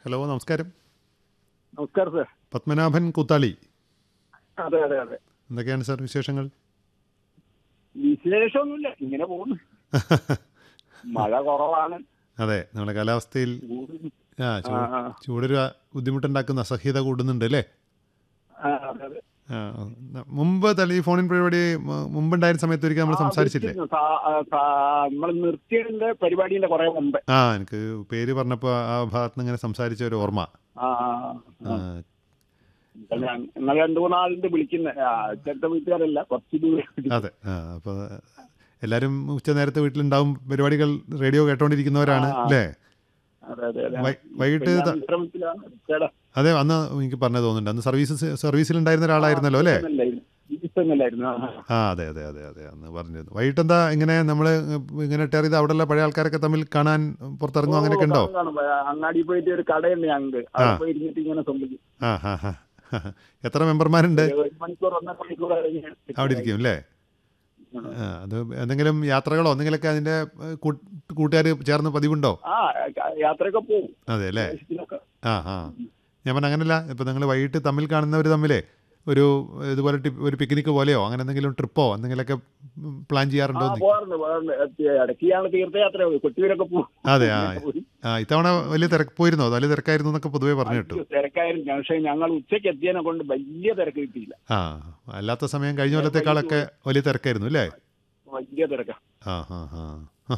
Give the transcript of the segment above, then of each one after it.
Hello നമസ്കാരം നമസ്കാരം sir Padmanabhan Koothali അതെ അതെ അതെ എന്തൊക്കെയാണ് സാർ വിശേഷങ്ങൾ വിശേഷമൊന്നുമില്ല ഇങ്ങനെ പോകുന്നു മഴ കുറവാണ് അതെ നമ്മുടെ കാലാവസ്ഥയിൽ ചൂട് ആ ആ, ചൂ- ആ. ചൂടൊരു ബുദ്ധിമുട്ടുണ്ടാക്കുന്ന അസഹ്യത കൂടുന്നുണ്ട് അല്ലേ ആ, അതെ, അതെ. ആ, ന- മുമ്പ് തല ഈ ഫോണിൻ പരിപാടി മ- മുമ്പുണ്ടായിരുന്ന സമയത്ത് ഒരിക്കൽ നമ്മൾ ആ, സംസാരിച്ചില്ലേ വിളിച്ചിരുന്നു. സാ- ആ, സാ- നമ്മൾ നിർത്തിയതിന്റെ പരിപാടിന്റെ കുറെ മുമ്പ് ആ എനിക്ക് പേര് പറഞ്ഞപ്പോൾ ആ ഭാഗത്ത് നിന്ന് ഇങ്ങനെ സംസാരിച്ച ഒരു ഓർമ്മ ആ, ആ, ആ, ആ. ഞാൻ നിങ്ങൾ രണ്ടു മൂന്നാളിന്റെ വിളിക്കുന്ന ചെറുത്ത വീട്ടുകാരല്ല കുറച്ച് ദൂരം അതെ ആ അപ്പോൾ എല്ലാവരും ഉച്ച നേരത്തെ വീട്ടിലുണ്ടാവും പരിപാടികൾ റേഡിയോ കേട്ടോണ്ടിരിക്കുന്നവരാണ് ആ, ആ. അല്ലേ അതെ അതെ അതെ വൈ- വൈകിട്ട് ഇപ്പൊ ഞാൻ ത- വിശ്രമത്തിലാണ് ചേട്ടാ അതെ അന്ന് എനിക്ക് പറഞ്ഞു തോന്നുന്നുണ്ട് അന്ന് സർവീസ് സർവീസിലുണ്ടായിരുന്ന ഒരാളായിരുന്നല്ലോ അല്ലേ ഇഷ്ടമല്ലായിരുന്നു ആ അതെ അതെ അതെ അതെ അന്ന് പറഞ്ഞിരുന്നു വൈകിട്ട് എന്താ ഇങ്ങനെ നമ്മൾ ഇങ്ങനെ ടെയർ ചെയ്ത് അവിടെയുള്ള പഴയ ആൾക്കാരൊക്കെ തമ്മിൽ കാണാൻ പുറത്തിറങ്ങും അങ്ങനെയൊക്കെ ഉണ്ടോ അങ്ങാടി പോയിട്ട് ഒരു കടയുണ്ട് ഞങ്ങൾക്ക് അവിടെ പോയി ഇരുന്നിട്ട് ഇങ്ങനെ സംബന്ധിക്കും ആ ഹാ ഹാ എത്ര മെമ്പർമാരുണ്ട് ഒരു മണിക്കൂർ ഒന്നര മണിക്കൂർ കഴിഞ്ഞ് അവിടെ ഇരിക്കും അല്ലേ ആ അത് എന്തെങ്കിലും യാത്രകളോ എന്തെങ്കിലുമൊക്കെ അതിൻ്റെ കൂട്ടുകാർ ചേർന്ന് പതിവുണ്ടോ ആ യാത്രയൊക്കെ പോകും അതെ അല്ലേ ആവശ്യത്തിനൊക്കെ. ആ ആ ഞാൻ പറഞ്ഞ അങ്ങനല്ല ഇപ്പം നിങ്ങൾ വൈകിട്ട് തമ്മിൽ കാണുന്നവർ തമ്മിലേ ഒരു ഇതുപോലെ ടി- ഒരു പിക്നിക്ക് പോലെയോ അങ്ങനെ എന്തെങ്കിലും ട്രിപ്പോ എന്തെങ്കിലുമൊക്കെ പ്ലാൻ ആ ചെയ്യാറുണ്ടോ എന്ന് പോകാറുണ്ട് പോകാറുണ്ട് ഇടയ്ക്ക് ഞങ്ങൾ തീർത്ഥയാത്ര പോയി കൊട്ടിയൂരൊക്കെ പോകും അതെ ആ അങ്ങനെ പോയി. ആ ഇത്തവണ വലിയ തിരക്ക് പോയിരുന്നോ വലിയ തിരക്കായിരുന്നു എന്നൊക്കെ പൊതുവേ പറഞ്ഞു കേട്ടു അയ്യോ, തിരക്കായിരുന്നു പക്ഷേ ഞങ്ങൾ ഉച്ചയ്ക്ക് എത്തിയതിനെ കൊണ്ട് വലിയ തിരക്ക് കിട്ടിയില്ല ആ അല്ലാത്ത സമയം കഴിഞ്ഞ കൊല്ലത്തേക്കാളൊക്കെ വലിയ തിരക്കായിരുന്നു അല്ലേ വലിയ തിരക്കാ ആ ആ ആ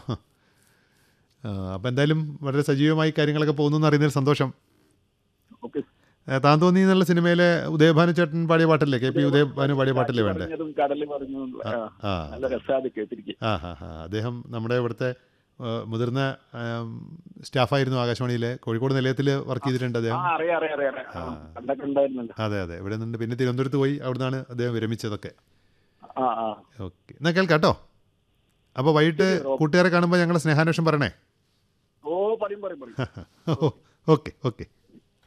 അപ്പം എന്തായാലും വളരെ സജീവമായി കാര്യങ്ങളൊക്കെ പോകുന്നു എന്ന് അറിയുന്നതിൽ സന്തോഷം ഓക്കെ ഏ, താൻ തോന്നി എന്നുള്ള സിനിമയിലെ ഉദയഭാനു ചേട്ടൻ പാടിയ പാട്ടല്ലേ കെ പി ഉദയഭാനു പാടിയ പാട്ടല്ലേ വേണ്ടേ പറഞ്ഞതും കടല് പറഞ്ഞു ആ നല്ല രസാത് കേട്ടിരിക്കും ആ ഹാ ഹാ അദ്ദേഹം നമ്മുടെ ഇവിടുത്തെ ആ, മുതിർന്ന ആം, സ്റ്റാഫായിരുന്നു ആകാശവാണിയിലെ കോഴിക്കോട് നിലയത്തിൽ വർക്ക് ചെയ്തിട്ടുണ്ട് ആ അദ്ദേഹം അറിയാം അറിയാം അറിയാം അറിയാം ആ, കണ്ടൊക്കെ ഉണ്ടായിരുന്നല്ലോ അതെ അതെ ഇവിടെ നിന്ന് പിന്നെ തിരുവനന്തപുരത്ത് പോയി അവിടെ നിന്നാണ് അദ്ദേഹം വിരമിച്ചതൊക്കെ ആ ആ ഓക്കെ എന്നാൽ കേൾക്കാട്ടോ അപ്പോൾ വൈകിട്ട് കൂട്ടുകാരെ കാണുമ്പോൾ ഞങ്ങളുടെ സ്നേഹാന്വേഷണം പറയണേ ഓ പറയും പറയും പറയും ഓക്കെ ഓക്കെ